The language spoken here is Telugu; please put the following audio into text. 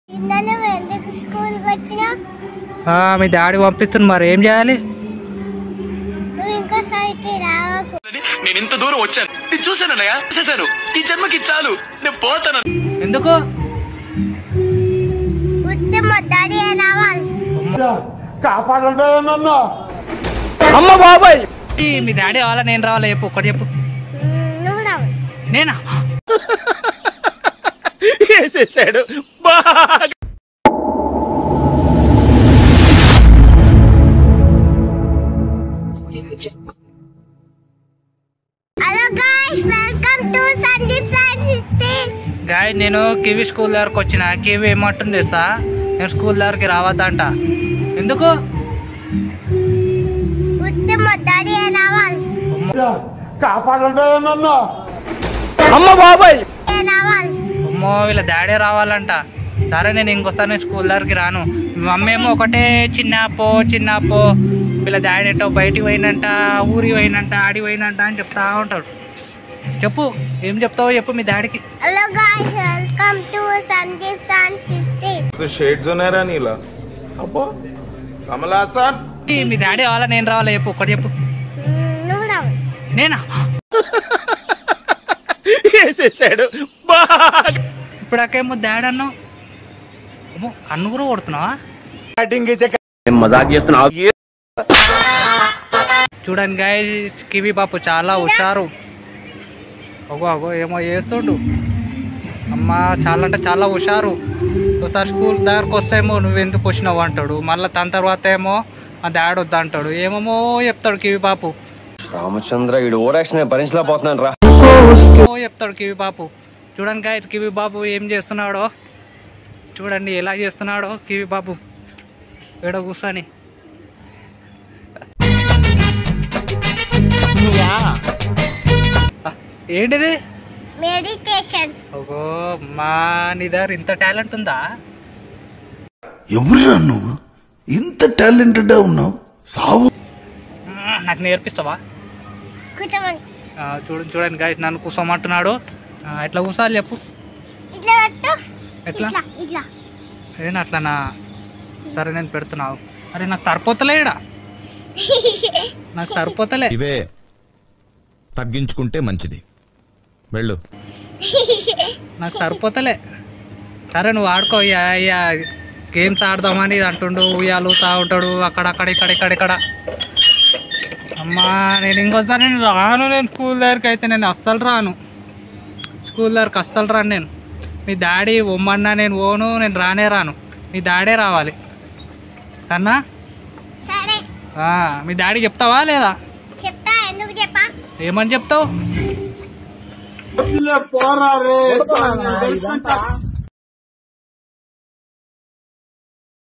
నిన్న ఎందుకు స్కూల్కి వచ్చినా ఆ, మీ డాడీ పంపిస్తుంది మరి ఏం చేయాలి నువ్వు ఇంకోసారికి రావకు నేను ఇంత దూరం వచ్చాను నేను చూశానన్నయ్య చూసేశాను ఈ జన్మకి చాలు నేను పోతాను ఎందుకు గుర్తు మా డాడీ రావాలి ఈ, మీ డాడీ కావాలా నేను రావాలా చెప్పు ఒక్కటి చెప్పు మ్మ్, నువ్వు రావాలి నేనా వేసేసాడు బాగా hello guys welcome to Sandeep science system గాయ నేను కివి స్కూల్ దగ్గరకు వచ్చిన కివి ఏమంటుంది సా నేను స్కూల్ దగ్గరికి రావద్దంట ఎందుకు గుర్తు మా డాడీ రావాలి ఏ రావాలి అమ్మో వీళ్ళ డాడీ రావాలంట సరే నేను ఇంకొస్తాను నేను స్కూల్ దగ్గరికి రాను మీ మమ్మీ ఏమో ఒకటే చిన్నపో చిన్నపో వీళ్ళ డాడీ ఏంటో బయటికి పోయినంట ఊరికి పోయినంట ఆడి పోయినంట అని చెప్తా ఉంటాడు చెప్పు ఏం చెప్తావో చెప్పు మీ డాడీకి hello guys welcome to Sandeep science system shades ఉన్నారా నీలా అబ్బో కమలాసన్ ఈ, మీ డాడీ కావాలా నేను రావాలా చెప్పు ఒక్కటి చెప్పు మ్మ్, నువ్వు రావాలి నేనా వేసేసాడు బాగా ఇప్పుడాకేమో డాడీ అన్నావు అమ్మో కన్ను కూడా కొడుతున్నావా మజాక్ చేస్తున్నావు చూడండి గాయ కివి బాపు చాలా హుషారు అగో అగో ఏమో చేస్తుండు అమ్మ చాలా అంటే చాలా హుషారు ఒకసారి స్కూల్ దగ్గరకు వస్తేమో నువ్వెందుకు వచ్చినావు అంటాడు మళ్ళీ దాని తర్వాత ఏమో మా డాడీ వద్దంటాడు ఏమేమో చెప్తాడు కివి బాపు రామచంద్ర వీడు ఓరాక్షన్ భరించలేకపోతున్నాను రా ఓ చెప్తాడు కివి బాపు చూడండి గాయ కివి బాబు ఏం చేస్తున్నాడో చూడండి ఎలా చేస్తున్నాడో కివి బాబు ఏడో కూర్చొని ఆ, ఏంటిది మెడిటేషన్ ఓగో మా నీ దగ్గర ఇంత టాలెంట్ ఉందా ఎవరురా నువ్వు ఇంత టాలెంటెడ్ ఉన్నావు సావు మ్మ్, నాకు నేర్పిస్తావా కూర్చోమని ఆ, చూడండి చూడండి గాయ నన్ను కూర్చోమంటున్నాడు ఆ, ఎట్లా కూర్చోాలి చెప్పు ఇట్లా పెట్టు ఎట్లా ఇట్లా ఇట్లా ఏం అట్లానా సరే నేను పెడుతున్నావు అరే నాకు సరిపోతలే ఈడ నాకు సరిపోతలే ఇవే తగ్గించుకుంటే మంచిది వెళ్ళు నాకు సరిపోతలే సరే నువ్వు ఆడుకో ఇయ్య, ఇయ్య, గేమ్స్ ఆడదామని ఇది అంటుండు ఉయ్యాలు తా ఉంటాడు అక్కడక్కడ ఇక్కడ ఇక్కడ ఇక్కడ అమ్మా నేను ఇంకోసారి నేను రాను నేను స్కూల్ దగ్గరికి అయితే నేను అస్సలు రాను స్కూల్ దగ్గరికి అస్సలు రాను నేను మీ డాడీ ఉమ్మన్నా నేను ఓను నేను రానే రాను మీ డాడే రావాలి అన్నా సరే ఆ, మీ డాడీ చెప్తావా లేదా చెప్తా ఎందుకు చెప్పా ఏమని చెప్తావు